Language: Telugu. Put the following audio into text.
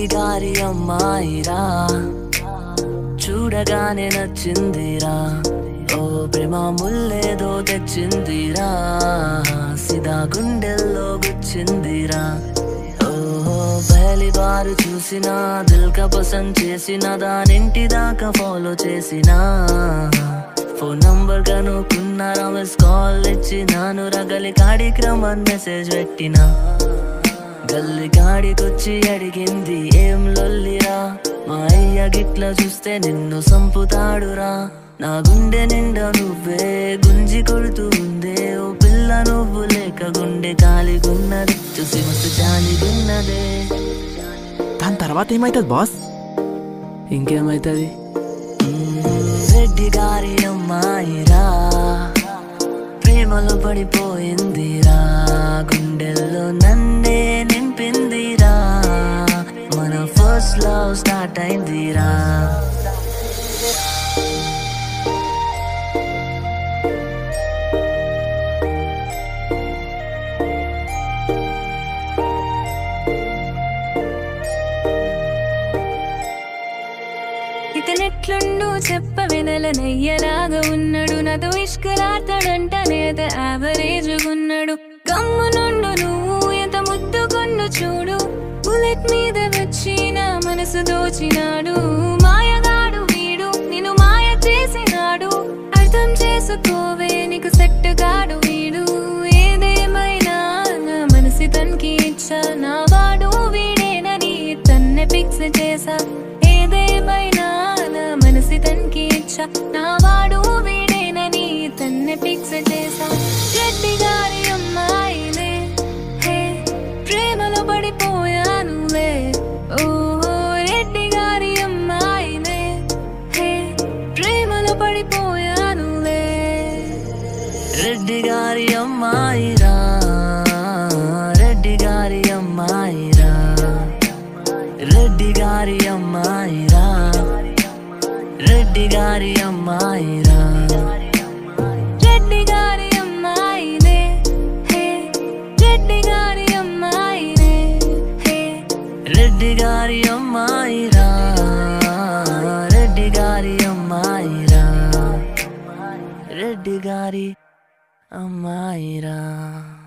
రెడ్డి గారి అమ్మాయిరా చూడగానే నచ్చిందిరా ఓ ప్రేమ ముల్లేదో తెచ్చిందిరా సిదా గుండెల్లో గుచ్చిందిరా ఓహో పహలి బారు చూసిన దిల్ కా పసంద్ చేసిన దానింటి దాకా ఫాలో చేసిన ఫోన్ నంబర్ కనుక్కున్నారా మిస్ కాల్ ఇచ్చినాను రగలి కార్యక్రమం మెసేజ్ పెట్టినా గల్లి గాడికొచ్చి అడిగింది ఏం లొల్లిరా మా అయ్య గిట్ల చూస్తే నిన్ను సంపుతాడురా నా గుండె నిండా నువ్వే గుంజి కొడుతూ ఉందే ఓ పిల్ల నువ్వు లేక గుండె కాలిగున్నది చూసి మస్తు జాలిగున్నదే దాని తర్వాత ఏమైతుంది బాస్ ఇంకేమైతుంది రెడ్డి గారి అమ్మాయిరా ప్రేమలో పడిపోయిందిరా గుండెల్లో నన్నే నింపిందిరా మన ఫస్ట్ లవ్ స్టార్ట్ అయిందిరా ఇతనెట్లుండు చెప్ప వెనల నయ్యలాగా ఉన్నాడు నాతో ఇష్కలాడతాడంట నేత యావరేజ్ ఉన్నాడు గమ్ము నుండు నువ్వు ఎంత ముద్దుకొండు చూడు బుల్లెట్ మీద వచ్చి నా మనసు దోచినాడు మాయగాడు వీడు నిన్ను మాయ చేసినాడు అర్థం చేసుకోవే నీకు సెట్ గాడు వీడు ఏదేమైనా నా మనసి తనకి ఇచ్చా నా వాడు వీడేనని తన్నే ఫిక్స్ చేసా ఏదేమైనా నా మనసి తనకి ఇచ్చా నా వాడు వీడేనని తన్నే ఫిక్స్ చేసా రెడ్డి గారి అమ్మాయిలే హే ప్రేమలో పడిపోయానులే ఓహో రెడ్డి గారి అమ్మాయిలే హే ప్రేమలో పడిపోయానులే రెడ్డి గారి అమ్మాయిరా రెడ్డి గారి అమ్మాయిరా రెడ్డి గారి అమ్మాయిరా రెడ్డి గారి అమ్మాయిరా రెడ్డి గారి అమ్మాయిలే హే రెడ్డి గారి అమ్మాయిలే హే రెడ్డి గారి అమ్మాయిరా రెడ్డి గారి అమ్మాయిరా రెడ్డి గారి అమ్మాయిరా